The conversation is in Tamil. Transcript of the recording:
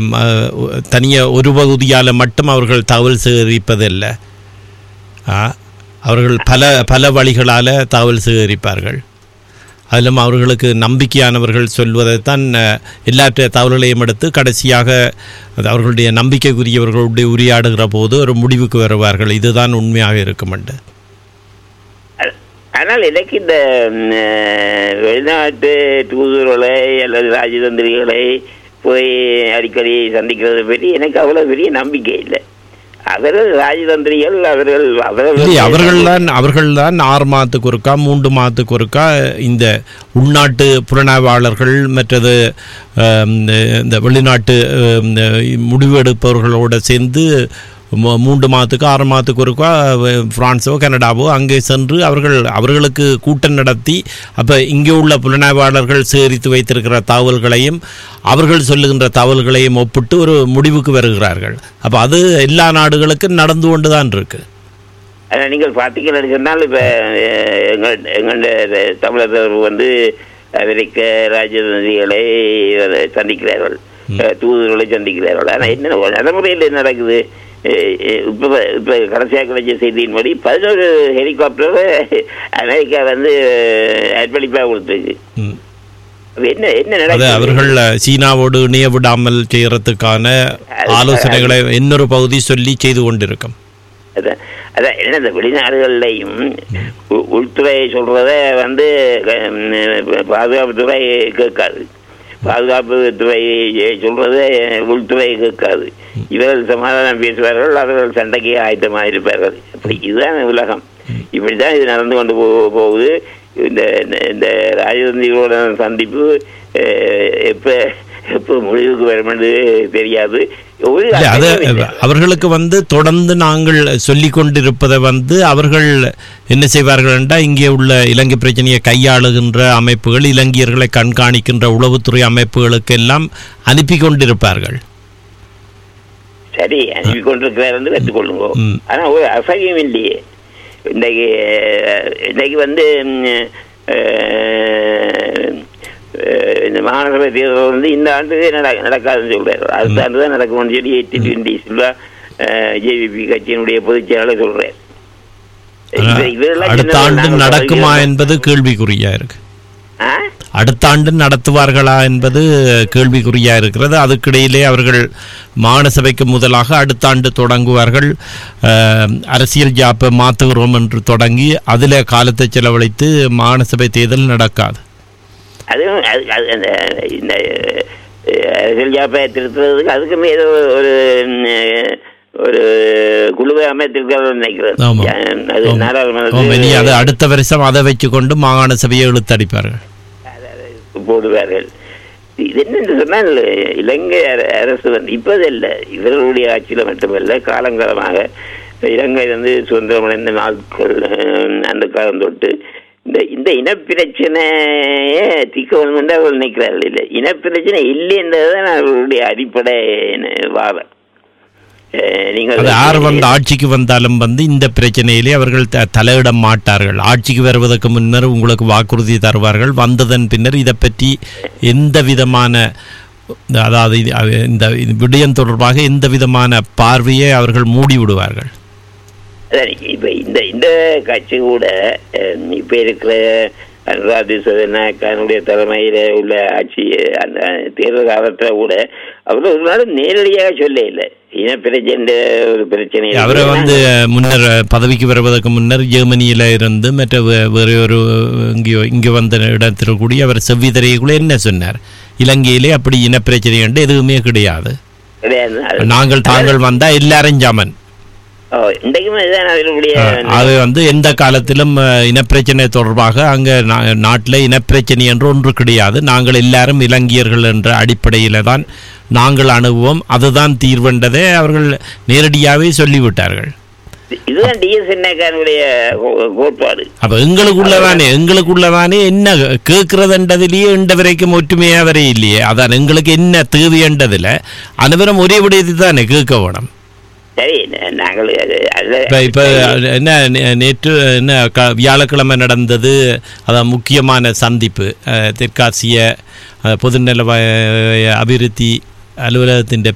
தனியாக ஒரு பகுதியால் மட்டும் அவர்கள் தகவல் சேகரிப்பதல்ல ஆ, அவர்கள் பல பல வழிகளால் தகவல் சேகரிப்பார்கள் அதிலும் அவர்களுக்கு நம்பிக்கையானவர்கள் சொல்வதைத்தான் அஹ், எல்லாற்ற தகவல்களையும் எடுத்து கடைசியாக அது அவர்களுடைய நம்பிக்கைக்குரியவர்களுடைய உரையாடுகிற போது ஒரு முடிவுக்கு வருவார்கள் இதுதான் உண்மையாக இருக்கும் என்று அ- ஆனால் எனக்கு இந்த ம், அஹ், வெளிநாட்டு தூதுவர்களை அல்லது ராஜதந்திரிகளை போய் அடிக்கடி சந்திக்கிறது பற்றி எனக்கு அவ்வளவு பெரிய நம்பிக்கை இல்லை அவர்கள் ராஜதந்திரிகள் அவர்கள் அவர்கள் இல்லை அவர்கள்தான் அவர்கள்தான் ஆறு மாதத்துக்கு ஒருக்கா மூன்று மாதத்துக்கு ஒருக்கா இந்த உள்நாட்டு புலனாய்வாளர்கள் மற்றது ஆம், இந்த வெளிநாட்டு ஆம், முடிவு எடுப்பவர்களோட சேர்ந்து மூ- மூன்று மாதத்துக்கு ஆறு மாதத்துக்கு ஒருக்கா வ- பிரான்ஸோ கனடாவோ அங்கே சென்று அவர்கள் அவர்களுக்கு கூட்டம் நடத்தி அப்போ இங்கே உள்ள புலனாய்வாளர்கள் சேகரித்து வைத்திருக்கிற தகவல்களையும் அவர்கள் சொல்லுகின்ற தகவல்களையும் ஒப்பிட்டு ஒரு முடிவுக்கு வருகிறார்கள் அப்போ அது எல்லா நாடுகளுக்கும் நடந்து கொண்டு தான் இருக்கு ஆனால் நீங்கள் பார்த்தீங்கன்னு சொன்னால் இப்போ எங்கள் எங்களுடைய தமிழர் வந்து அமெரிக்க ராஜதந்திரிகளை சந்திக்கிறார்கள் அஹ், தூதுவர்களை சந்திக்கிறார்கள் ஆனால் என்ன நடைமுறையில் என்ன நடக்குது அஹ், இப்போ இப்போ கடைசியாக கிடைச்ச செய்தியின்படி பதினோரு ஹெலிகாப்டரை அமெரிக்கா வந்து அர்ப்பணிப்பாக கொடுத்துருக்கு ம். அப்ப என்ன என்ன அது நடக்குது அவர்கள் சீனாவோடு இணைய விடாமல் செய்யறதுக்கான ஆலோசனைகளை இன்னொரு பகுதி சொல்லி செய்து கொண்டிருக்கும் அதான் அதான் என்ன இந்த வெளிநாடுகள்லையும் உ- உள்துறை சொல்றத வந்து க- பாதுகாப்புத்துறை கேட்காது பாதுகாப்புத்துறை சொல்றத உள்துறை கேட்காது இவர்கள் சமாதானம் பேசுவார்கள் அவர்கள் சண்டைக்கு ஆயத்தமாக இருப்பார்கள் அப்படி இதுதான் உலகம் இப்படிதான் இது நடந்து கொண்டு போ- போகுது இந்த இந்த- இந்த ராஜதந்திரிகளோட சந்திப்பு அஹ், எப்ப எப்போ முடிவுக்கு வரும் என்று தெரியாது ஒரு இல்ல, அது அர்த்தமும் இல்லை. அவர்களுக்கு வந்து தொடர்ந்து நாங்கள் சொல்லி கொண்டிருப்பதை வந்து அவர்கள் என்ன செய்வார்கள் என்றால் இங்கே உள்ள இலங்கை பிரச்சனையை கையாளுகின்ற அமைப்புகள் இலங்கையர்களை கண்காணிக்கின்ற உளவுத்துறை அமைப்புகளுக்கு எல்லாம் அனுப்பி கொண்டிருப்பார்கள் சரி அனுப்பி கொண்டிருக்கிறார் என்று கற்றுக்கொள்ளுங்க ம். ஆனா ஒரு அசகியம் இல்லையே இன்னைக்கு அஹ், இன்னைக்கு வந்து ம், அஹ், அஹ், இந்த மாநகர தேர்தல் வந்து இந்த ஆண்டு நட- நடக்காதுன்னு சொல்றாரு அடுத்த ஆண்டு தான் நடக்கும்னு சொல்லி எயிட்டி டுவெண்ட்டி சில்வா ஜேவிபி கட்சியினுடைய பொதுச் செயலாளர் சொல்றாரு இவ- இவரெல்லாம் அடுத்த சின்னவர்கள், ஆண்டு நாங்கள் நடக்குமா பதவியில் என்பது கேள்விக்குறியா இருக்கு ஆ? அடுத்த ஆண்டு நடத்துவார்களா என்பது கேள்விக்குறியா இருக்கிறது அதுக்கிடையிலே அவர்கள் மாகாண சபைக்கு முதலாக அடுத்த ஆண்டு தொடங்குவார்கள் அஹ், அரசியல் ஜாப்பை மாற்றுகிறோம் என்று தொடங்கி அதில் காலத்தை செலவழித்து மாகாண சபை தேர்தல் நடக்காது அதுவும் அது அது அந்த இந்த அஹ், அரசியல் ஜாப்பை திருத்துறதுக்கு அதுக்குமே ஏதோ ஒரு ம், ஒரு குழுவை அமைத்திருக்கிறார்கள் நினைக்கிறேன் ஆமா. அஹ், அது ஆமா. ஆமா, இனி அது நாடாளுமன்றத்தில் அடுத்த வருஷம் அதை வச்சுக்கொண்டு மாகாண சபையை இழுத்தடிப்பார்கள் போடுவார்கள் இது என்னன்னு சொன்னால் இலங்கை அர- அரசு வந்து இப்போது இல்லை இவர்களுடைய ஆட்சியில் மட்டுமல்ல காலங்காலமாக இலங்கை வந்து சுதந்திரம் அடைந்த நாட்கள் அஹ், அந்த காலம் தொட்டு இந்த இந்த இனப்பிரச்சனையே தீர்க்க வேண்டும் என்று அவர்கள் நினைக்கிறார்கள் இல்லை இனப்பிரச்சனை இல்லை என்றதுதான் அவர்களுடைய அடிப்படை வாதம் அஹ், நீங்கள் அது யார் வந்து ஆட்சிக்கு வந்தாலும் வந்து இந்த பிரச்சனையிலே அவர்கள் த- தலையிட மாட்டார்கள் ஆட்சிக்கு வருவதற்கு முன்னர் உங்களுக்கு வாக்குறுதி தருவார்கள் வந்ததன் பின்னர் இதை பற்றி எந்த விதமான அதாவது இது- அது- இந்த இது விடயம் தொடர்பாக எந்த விதமான பார்வையை அவர்கள் மூடி விடுவார்கள் அதான் இப்ப இந்த இந்த கட்சி கூட அஹ், இப்ப இருக்கிற அனுராத் சதனாக்கானுடைய தலைமையில உள்ள ஆட்சி அந்த தேர்தல் காலத்துல கூட அவர் ஒரு நாள் நேரடியாக சொல்ல இல்லை இன பிரச்சனை ஒரு பிரச்சனை அவரை வந்து முன்னர் பதவிக்கு வருவதற்கு முன்னர் ஜெர்மனியில இருந்து மற்ற வே- வேறு ஒரு இங்கேயோ இங்கே வந்த இடத்தில் கூடி அவர் செவ்விதரைக்குள்ள என்ன சொன்னார் இலங்கையிலே அப்படி இனப்பிரச்சனை என்று எதுவுமே கிடையாது கிடையாது. அது- நாங்கள் தாங்கள் வந்தா எல்லாரும் ஜமன் ஓ, இன்றைக்குமே இதுதான் அவர்களுடைய அது வந்து எந்த காலத்திலும் அஹ், இனப்பிரச்சனை தொடர்பாக அங்க நா- நாட்டில் இனப்பிரச்சனை என்று ஒன்று கிடையாது நாங்கள் எல்லாரும் இலங்கையர்கள் என்ற அடிப்படையில தான் நாங்கள் அணுகுவோம் அதுதான் தீர்வென்றதை அவர்கள் நேரடியாகவே சொல்லிவிட்டார்கள் இதுதான் டிஎஸ்என்ஏக்கானுடைய கோட்பாடு அப்ப எங்களுக்குள்ளதானே எங்களுக்குள்ளதானே என்ன கேட்கறதுன்றதுலயே இந்த வரைக்கும் ஒற்றுமையா வரை இல்லையே அதான் எங்களுக்கு என்ன தேவைன்றதுல அனைவரும் ஒரே விடயத்தை தானே கேட்க வேணும் சரி ந- நாங்கள் அது- அது- இப்ப இப்ப என்ன நே- நேற்று என்ன க- வியாழக்கிழமை நடந்தது அதான் முக்கியமான சந்திப்பு அஹ், தெற்காசிய அஹ், பொதுநல வ- அபிவிருத்தி அலுவலகத்தின்